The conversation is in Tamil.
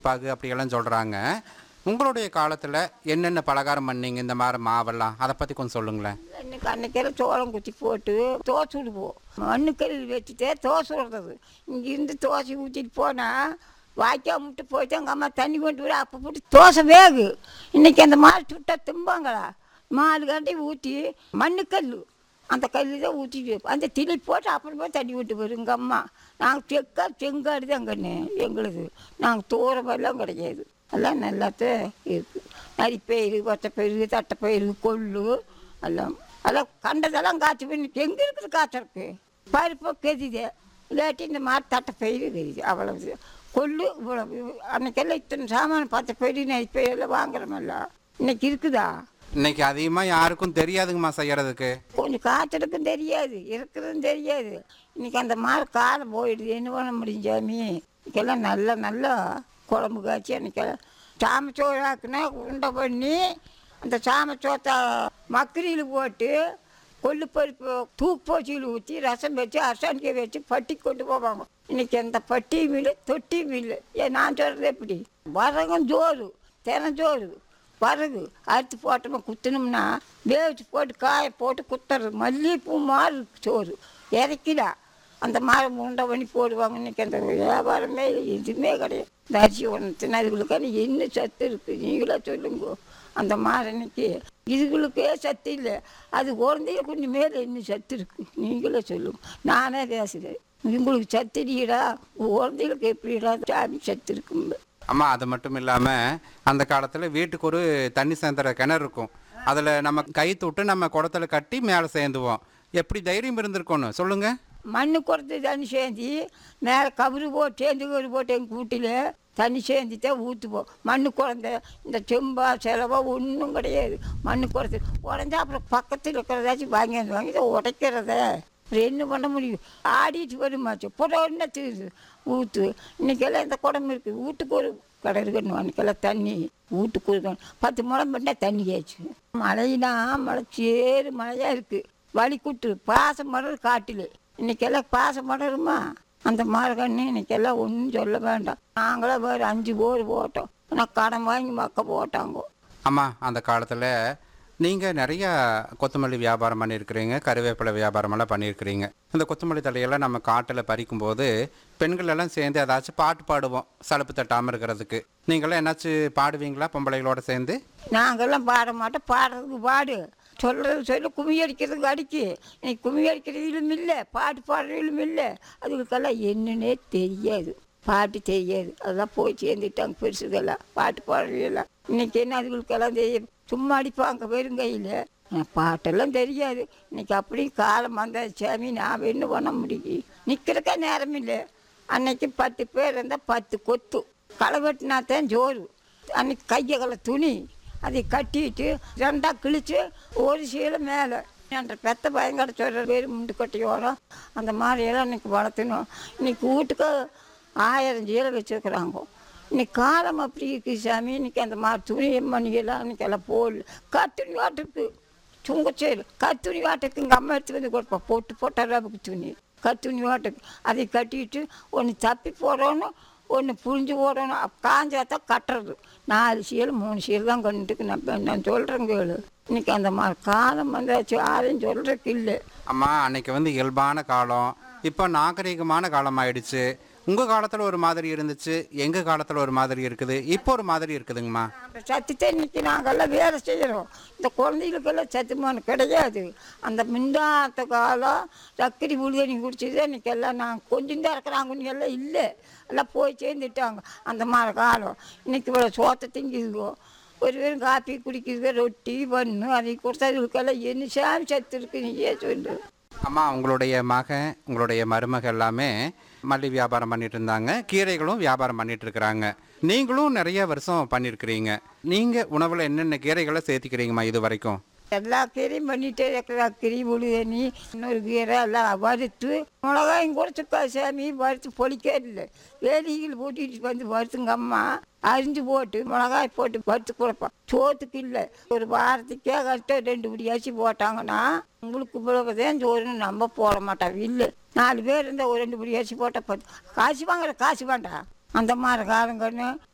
பாகு அப்படியெல்லாம் சொல்கிறாங்க உங்களுடைய காலத்தில் என்னென்ன பலகாரம் பண்ணீங்க இந்த மாதிரி மாவெல்லாம் அதை பற்றி கொஞ்சம் சொல்லுங்களேன் இன்னைக்கு அன்னைக்கெல்லாம் சோளம் குத்தி போட்டு தோசை விடுவோம் மண்ணுக்கல் வச்சுட்டு தோசை விடுறது இங்கேருந்து தோசை ஊற்றிட்டு போனால் வாய்க்கா முட்டு போயிட்டு எங்கள் அம்மா தண்ணி கொண்டு வர அப்போ போட்டு தோசை வேகு இன்னைக்கு அந்த மாடு சுட்டா திம்பாங்களா மாடு கண்டி ஊற்றி மண்ணுக்கல் அந்த கல் தான் ஊற்றிட்டு அந்த திளி போட்டு அப்புறமா தண்ணி விட்டு வரும் எங்கள் அம்மா நாங்கள் தெக்கா செங்காடு தான் கண்ணு எங்களுது நாங்கள் தூரமெல்லாம் கிடையாது எல்லாம் நல்லாத்தான் இருக்குது நரிப்பயிறு பச்சைப்பயிறு தட்டைப்பயிறு கொள்ளு எல்லாம் எல்லாம் கண்டதெல்லாம் காய்ச்சி பண்ணி எங்கே இருக்குது காய்ச்சறக்கு பருப்பு கெதிது இல்லாட்டி இந்த மாதிரி தட்டைப்பயிறு கெதிது அவ்வளவு கொள்ளு இவ்வளவு அன்னைக்கெல்லாம் இத்தனை சாமான் பச்சைப்பயிறு நரிப்பயிறு எல்லாம் வாங்குறோமல்ல இன்னைக்கு இருக்குதா இன்னைக்கு அதிகமாக யாருக்கும் தெரியாதுங்கம்மா செய்யறதுக்கு கொஞ்சம் காய்ச்சலுக்கும் தெரியாது இருக்கிறதும் தெரியாது இன்னைக்கு அந்த மாதிரி காலம் போயிடுது என்ன பண்ண முடியும் சாமி இன்னைக்கெல்லாம் நல்ல நல்லா குழம்பு காய்ச்சி அன்னைக்கெல்லாம் சாமச்சோறு ஆக்குனா உருண்டை பண்ணி அந்த சாமச்சோத்தை மக்கரியில் போட்டு கொள்ளு பருப்பு தூக்கு போச்சியில் ஊற்றி ரசம் வச்சு அரசாணிக்கை வச்சு பட்டி கொண்டு போவாங்க இன்னைக்கு அந்த பட்டி மீல் தொட்டி மீல் ஏன் நான் சொல்கிறது எப்படி வரகம் ஜோறு தினஞ்சோறு வரகு அறுத்து போட்டோமா குத்தினோம்னா வேவிச்சு போட்டு காய போட்டு குத்துறது மல்லிகைப்பூ மாதிரி இருக்கு சோறு இறக்கிடா அந்த மாதிரி உண்டை பண்ணி போடுவாங்க இன்னைக்கு அந்த வியாபாரமே எதுவுமே கிடையாது இந்த அரிசி ஒன்று அதுகளுக்கான என்ன சத்து இருக்குது நீங்களே சொல்லுங்க அந்த மாதிரி இன்னைக்கு இதுகளுக்கே சத்து இல்லை அது குழந்தைய கொஞ்சம் மேலே என்ன சத்து இருக்குது நீங்களே சொல்லுங்க நானே பேசுகிறேன் உங்களுக்கு சத்து இல்லையடா குழந்தைகளுக்கு எப்படிடா சாமி சத்து இருக்குங்க அம்மா அது மட்டும் இல்லாமல் அந்த காலத்தில் வீட்டுக்கு ஒரு தண்ணி சேர்ந்துற கிணறு இருக்கும் அதில் நம்ம கை தொட்டு நம்ம குடத்துல கட்டி மேலே சேர்ந்துவோம் எப்படி தைரியம் இருந்திருக்கணும் சொல்லுங்கள் மண்ணு கொடுத்து தண்ணி சேர்ந்தி மேலே கபரு போட்டு சேர்ந்து கபரு போட்டு எங்கள் வீட்டில் தண்ணி சேர்ந்து தான் ஊற்றுவோம் மண்ணு குழந்த இந்த செம்பா செலவா ஒன்றும் கிடையாது மண்ணு குறைத்து உடஞ்சா அப்புறம் பக்கத்தில் இருக்கிறதாச்சும் வாங்கி வந்து வாங்கி இதை உடைக்கிறத அப்புறம் என்ன பண்ண முடியும் ஆடிட்டு வருமாச்சு புடவை தீருது ஊற்று இன்னைக்கெல்லாம் இந்த குடம் இருக்குது வீட்டுக்கு ஒரு கடை இருக்கணும் அன்னைக்கெல்லாம் தண்ணி வீட்டுக்கு ஒரு பத்து முளம் பண்ணால் தண்ணி ஆச்சு மழைனா மழை சேறு மழையாக இருக்குது வழி கூட்டு பாசம் மலர் காட்டில் இன்னைக்கெல்லாம் பாசம் மலருமா அந்த மார்கண்ணு இன்னைக்கெல்லாம் ஒன்றும் சொல்ல வேண்டாம் நாங்களே வேறு அஞ்சு போர் போட்டோம் ஆனால் கடன் வாங்கி மக்க போட்டாங்க அம்மா அந்த காலத்தில் நீங்கள் நிறையா கொத்தமல்லி வியாபாரம் பண்ணியிருக்கிறீங்க கருவேப்பிலை வியாபாரமெல்லாம் பண்ணியிருக்கிறீங்க இந்த கொத்தமல்லி தலையெல்லாம் நம்ம காட்டில் பறிக்கும்போது பெண்கள் எல்லாம் சேர்ந்து ஏதாச்சும் பாட்டு பாடுவோம் சலுப்பு தட்டாமல் இருக்கிறதுக்கு நீங்களாம் என்னாச்சும் பாடுவீங்களா பொம்பளைகளோட சேர்ந்து நாங்கெல்லாம் பாட மாட்டோம் பாடுறதுக்கு பாடு சொல்கிறது சொல்லி கும்மி அடிக்கிறதுக்கு அடிக்கு இன்னைக்கு கும்மி அடிக்கிறதிலும் இல்லை பாட்டு பாடுறதிலும் இல்லை அதுகளுக்கெல்லாம் என்னன்னே தெரியாது பாட்டு தெரியாது அதெல்லாம் போய் சேர்ந்துட்டாங்க பெருசுதெல்லாம் பாட்டு பாடுறதெல்லாம் இன்னைக்கு என்ன அதுகளுக்கெல்லாம் தெரியும் சும்மா அடிப்பாங்க வெறுங்கையில் பாட்டெல்லாம் தெரியாது இன்னைக்கு அப்படி காலம் வந்த சாமி நான் என்ன பண்ண முடியும் நிற்கிறக்கே நேரம் இல்லை அன்னைக்கு பத்து பேர் இருந்தால் பத்து கொத்து களை வெட்டினா தான் ஜோறு அன்னைக்கு கையகல துணி அதை கட்டிட்டு ரெண்டாக கிழிச்சு ஒரு சீலை மேலே என்ற பெத்த பயங்கர சொல்கிற பேர் முண்டு கட்டியோட அந்த மாதிரியெல்லாம் இன்னைக்கு வளர்த்தணும் இன்னைக்கு வீட்டுக்கு ஆயிரம் சீலை வச்சுருக்குறாங்க இன்னைக்கு காலம் அப்படி இருக்குது சாமி இன்னைக்கு அந்த மாதிரி துணி மணியெல்லாம் இன்னைக்கு எல்லாம் போடல கத்துணி வாட்டுருக்கு சுங்கச்சேரு கத்துணி வாட்டுக்கு எங்கள் அம்மா எடுத்து வந்து கொடுப்பா போட்டு போட்டாராவுக்கு துணி கத்துணி வாட்டுக்கு அதை கட்டிட்டு ஒன்று தப்பி போடணும் ஒன்று புரிஞ்சு போடணும் காஞ்சா தான் கட்டுறது நாலு சீல் மூணு சீல் தான் கண்டுக்கு நான் நான் சொல்கிறேன் கேளு இன்னைக்கு அந்த மாதிரி காலம் வந்தாச்சு யாரையும் சொல்கிறதுக்கு இல்லை அம்மா அன்னைக்கு வந்து இயல்பான காலம் இப்போ நாகரிகமான காலம் ஆயிடுச்சு உங்கள் காலத்தில் ஒரு மாதிரி இருந்துச்சு எங்கள் காலத்தில் ஒரு மாதிரி இருக்குது இப்போ ஒரு மாதிரி இருக்குதுங்கம்மா அந்த சத்துத்தை இன்னைக்கு நாங்கெல்லாம் வேலை செய்கிறோம் இந்த குழந்தைகளுக்கெல்லாம் சத்துமானம் கிடையாது அந்த மின்டாத்த காலம் சக்கரி புழுதண்ணி குடிச்சது இன்னைக்கு எல்லாம் நாங்கள் கொஞ்சம் தான் இருக்கிறாங்க எல்லாம் இல்லை எல்லாம் போய் சேர்ந்துட்டாங்க அந்த மாதிரி காலம் இன்னைக்கு இவ்வளோ சோத்தை திங்குதுவோ ஒரு பேரும் காப்பி குடிக்குது ரொட்டி பண்ணு அதை கொடுத்ததுக்கெல்லாம் என்ன சாமி சத்து இருக்கு நீயே சொல்லு அம்மா உங்களுடைய மகன் உங்களுடைய மருமக எல்லாமே மல்லி வியாபாரம் பண்ணிட்டு இருந்தாங்க கீரைகளும் வியாபாரம் பண்ணிட்டு இருக்கிறாங்க நீங்களும் நிறைய வருஷம் பண்ணியிருக்கிறீங்க நீங்கள் உணவில் என்னென்ன கீரைகளை சேர்த்திக்கிறீங்கம்மா இது வரைக்கும் எல்லா கீரையும் பண்ணிட்டே இருக்கிற கீரை உளுதண்ணி இன்னொரு கீரை எல்லாம் வறுத்து மிளகாயும் கூட சுக்கா சாமி வறுத்து பொழிக்கே இல்லை வேலிகள் போட்டிட்டு வந்து வறுத்துங்க அம்மா அரிஞ்சு போட்டு மிளகாய் போட்டு வறுத்து கொடுப்போம் சோத்துக்கு இல்லை ஒரு வாரத்துக்கே கஷ்டம் ரெண்டு பிடி அரிசி போட்டாங்கன்னா உங்களுக்கு இவ்வளவுதான் சோறுன்னு நம்ம போட மாட்டோம் இல்லை நாலு பேர் இருந்தால் ஒரு ரெண்டு பிடி அரிசி போட்டால் பத்து காசு வாங்குற காசு வேண்டாம் அந்த மாதிரி காலங்கன்னு